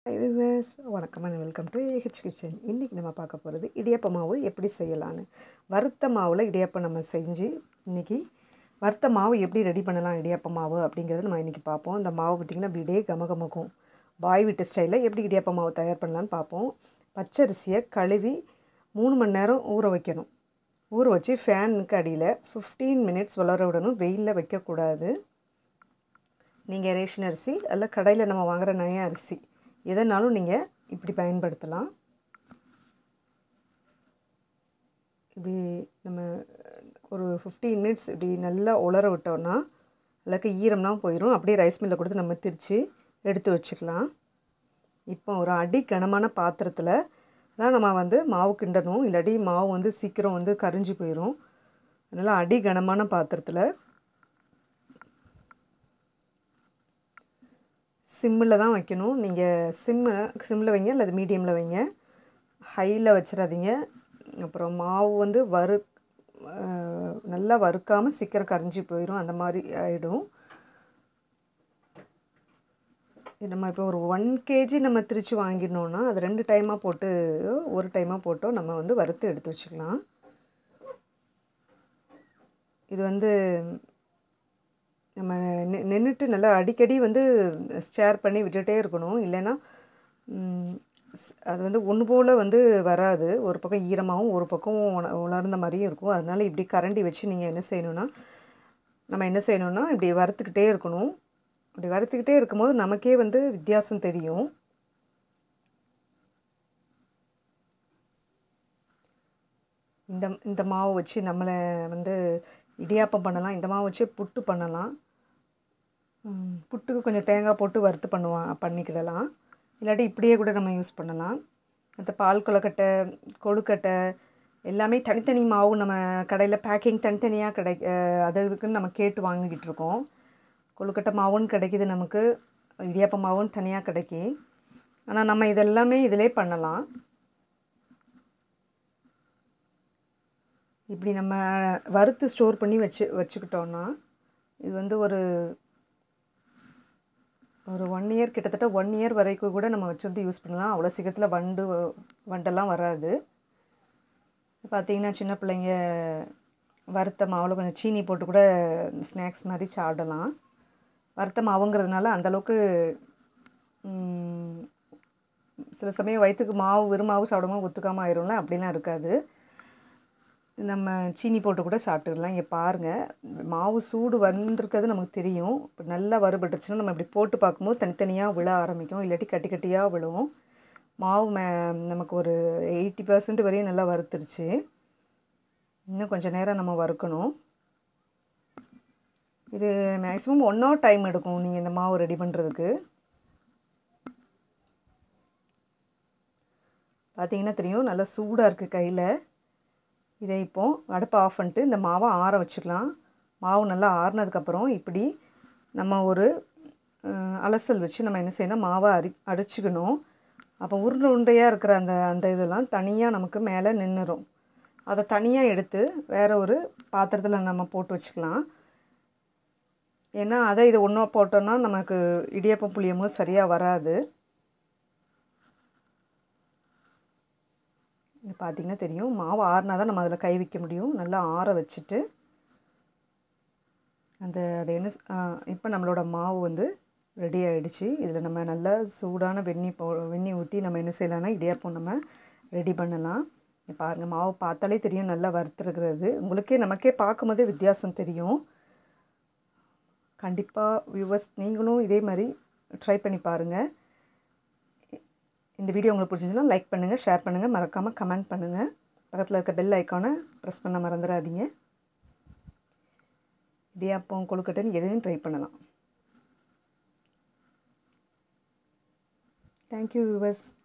viewers வணக்கம் and welcome to A H kitchen இன்றைக்கி நம்ம பார்க்க போகிறது இடியப்ப மாவு எப்படி செய்யலான்னு வறுத்த மாவில் இடியப்பம் நம்ம செஞ்சு இன்றைக்கி வறுத்த மாவு எப்படி ரெடி பண்ணலாம் இடியப்ப மாவு அப்படிங்கிறது நம்ம இன்றைக்கி பார்ப்போம் இந்த மாவு பார்த்திங்கன்னா அப்படியே கமகமக்கும் பாய் வீட்டு ஸ்டைலில் எப்படி இடியப்ப மாவு தயார் பண்ணலான்னு பார்ப்போம் பச்சரிசியை கழுவி மூணு மணி நேரம் ஊற வைக்கணும் ஊற வச்சு ஃபேனுக்கு அடியில் ஃபிஃப்டீன் மினிட்ஸ் வளர விடணும் வெயிலில் வைக்கக்கூடாது நீங்கள் ரேஷன் அரிசி அல்ல கடையில் நம்ம வாங்குகிற நய அரிசி எதனாலும் நீங்கள் இப்படி பயன்படுத்தலாம் இப்படி நம்ம ஒரு ஃபிஃப்டீன் மினிட்ஸ் இப்படி நல்லா உலர விட்டோன்னா அதுக்கு ஈரம்லாம் போயிடும் அப்படியே ரைஸ் மில்லில் கொடுத்து நம்ம திரித்து எடுத்து வச்சுக்கலாம் இப்போ ஒரு அடி கனமான பாத்திரத்தில் தான் நம்ம வந்து மாவு கிண்டணும் இல்லாட்டி மாவு வந்து சீக்கிரம் வந்து கரிஞ்சு போயிடும் அதனால் அடி கனமான பாத்திரத்தில் சிம்மில் தான் வைக்கணும் நீங்கள் சிம்மு சிம்மில் வைங்க அல்லது மீடியமில் வைங்க ஹையில் வச்சிடாதீங்க அப்புறம் மாவு வந்து வறு நல்லா வறுக்காமல் சீக்கிரம் கரைஞ்சி போயிடும் அந்த மாதிரி ஆகிடும் நம்ம இப்போ ஒரு ஒன் கேஜி நம்ம திரிச்சு வாங்கிடணுன்னா அது ரெண்டு டைமாக போட்டு ஒரு டைமாக போட்டோ நம்ம வந்து வறுத்து எடுத்து வச்சுக்கலாம் இது வந்து நம்ம நி நின்றுட்டு நல்லா அடிக்கடி வந்து ஸ்டேர் பண்ணி விட்டுகிட்டே இருக்கணும் இல்லைன்னா அது வந்து ஒன்று போல் வந்து வராது ஒரு பக்கம் ஈரமாகவும் ஒரு பக்கம் உலர்ந்த மாதிரியும் இருக்கும் அதனால் இப்படி கரண்டி வச்சு நீங்கள் என்ன செய்யணுன்னா நம்ம என்ன செய்யணுன்னா இப்படி வறுத்துக்கிட்டே இருக்கணும் இப்படி வறுத்துக்கிட்டே இருக்கும்போது நமக்கே வந்து வித்தியாசம் தெரியும் இந்த இந்த மாவு வச்சு நம்மளை வந்து இடியாப்பம் பண்ணலாம் இந்த மாவு வச்சு புட்டு பண்ணலாம் புட்டுக்கு கொஞ்சம் தேங்காய் போட்டு வறுத்து பண்ணுவான் பண்ணிக்கிடலாம் இல்லாட்டி இப்படியே கூட நம்ம யூஸ் பண்ணலாம் மற்ற பால் கொலக்கட்டை கொழுக்கட்டை எல்லாமே தனித்தனி மாவு நம்ம கடையில் பேக்கிங் தனித்தனியாக கிடை அதுக்குன்னு நம்ம கேட்டு வாங்கிக்கிட்டு இருக்கோம் கொழுக்கட்டை மாவுன்னு கிடைக்கிது நமக்கு இடியாப்ப மாவுன்னு தனியாக கிடைக்கி ஆனால் நம்ம இதெல்லாமே இதிலே பண்ணலாம் இப்படி நம்ம வறுத்து ஸ்டோர் பண்ணி வச்சு வச்சுக்கிட்டோன்னா இது வந்து ஒரு ஒரு ஒன் இயர் கிட்டத்தட்ட ஒன் இயர் வரைக்கும் கூட நம்ம வச்சுருந்து யூஸ் பண்ணலாம் அவ்வளோ சீக்கிரத்தில் வண்டு வண்டெல்லாம் வராது பார்த்திங்கன்னா சின்ன பிள்ளைங்க வறுத்த மாவில் கொஞ்சம் சீனி போட்டு கூட ஸ்நாக்ஸ் மாதிரி சாப்பிடலாம் வறுத்த மாவுங்கிறதுனால அந்தளவுக்கு சில சமயம் வயிற்றுக்கு மாவு வெறும் மாவு சாப்பிடும்போது ஒத்துக்காமல் ஆயிரும்ல அப்படிலாம் இருக்காது நம்ம சீனி போட்டு கூட சாப்பிட்டுக்கலாம் இங்கே பாருங்கள் மாவு சூடு வந்திருக்கிறது நமக்கு தெரியும் இப்போ நல்லா வறுபட்டுருச்சுன்னா நம்ம இப்படி போட்டு பார்க்கும்போது தனித்தனியாக விழ ஆரம்பிக்கும் இல்லாட்டி கட்டி கட்டியாக விழுவும் மாவு மே நமக்கு ஒரு எயிட்டி பர்சன்ட் வரையும் நல்லா வறுத்துருச்சு இன்னும் கொஞ்சம் நேரம் நம்ம வறுக்கணும் இது மேக்ஸிமம் ஒன் ஹவர் டைம் எடுக்கும் நீங்கள் இந்த மாவு ரெடி பண்ணுறதுக்கு பார்த்தீங்கன்னா தெரியும் நல்லா சூடாக இருக்குது கையில் இதை இப்போது அடுப்பை ஆஃப் பண்ணிட்டு இந்த மாவை ஆற வச்சுக்கலாம் மாவு நல்லா ஆறுனதுக்கப்புறம் இப்படி நம்ம ஒரு அலசல் வச்சு நம்ம என்ன செய்யணும் மாவை அரி அடிச்சுக்கணும் அப்போ உருண்டை உருண்டையாக இருக்கிற அந்த அந்த இதெல்லாம் தனியாக நமக்கு மேலே நின்றுடும் அதை தனியாக எடுத்து வேறு ஒரு பாத்திரத்தில் நம்ம போட்டு வச்சுக்கலாம் ஏன்னா அதை இதை ஒன்றா போட்டோன்னா நமக்கு இடியப்பம் புளியமோ சரியாக வராது இது பார்த்திங்கன்னா தெரியும் மாவு ஆறினா தான் நம்ம அதில் கை வைக்க முடியும் நல்லா ஆற வச்சுட்டு அந்த அது என்ன இப்போ நம்மளோட மாவு வந்து ரெடி ஆகிடுச்சு இதில் நம்ம நல்லா சூடான வெந்நி போ வெந்நி ஊற்றி நம்ம என்ன செய்யலாம்னா இடியாப்பம் நம்ம ரெடி பண்ணலாம் பாருங்கள் மாவு பார்த்தாலே தெரியும் நல்லா வறுத்துருக்கிறது உங்களுக்கே நமக்கே பார்க்கும்போதே வித்தியாசம் தெரியும் கண்டிப்பாக வியூவர்ஸ் நீங்களும் இதே மாதிரி ட்ரை பண்ணி பாருங்கள் இந்த வீடியோ உங்களுக்கு பிடிச்சிருந்துச்சுன்னா லைக் பண்ணுங்கள் ஷேர் பண்ணுங்கள் மறக்காமல் கமெண்ட் பண்ணுங்கள் பக்கத்தில் இருக்க பெல் ஐக்கானை ப்ரெஸ் பண்ண மறந்துடாதீங்க இடியாப்பம் கொழுக்கட்டைன்னு எதுவும் ட்ரை பண்ணலாம் தேங்க்யூ வியூவர்ஸ்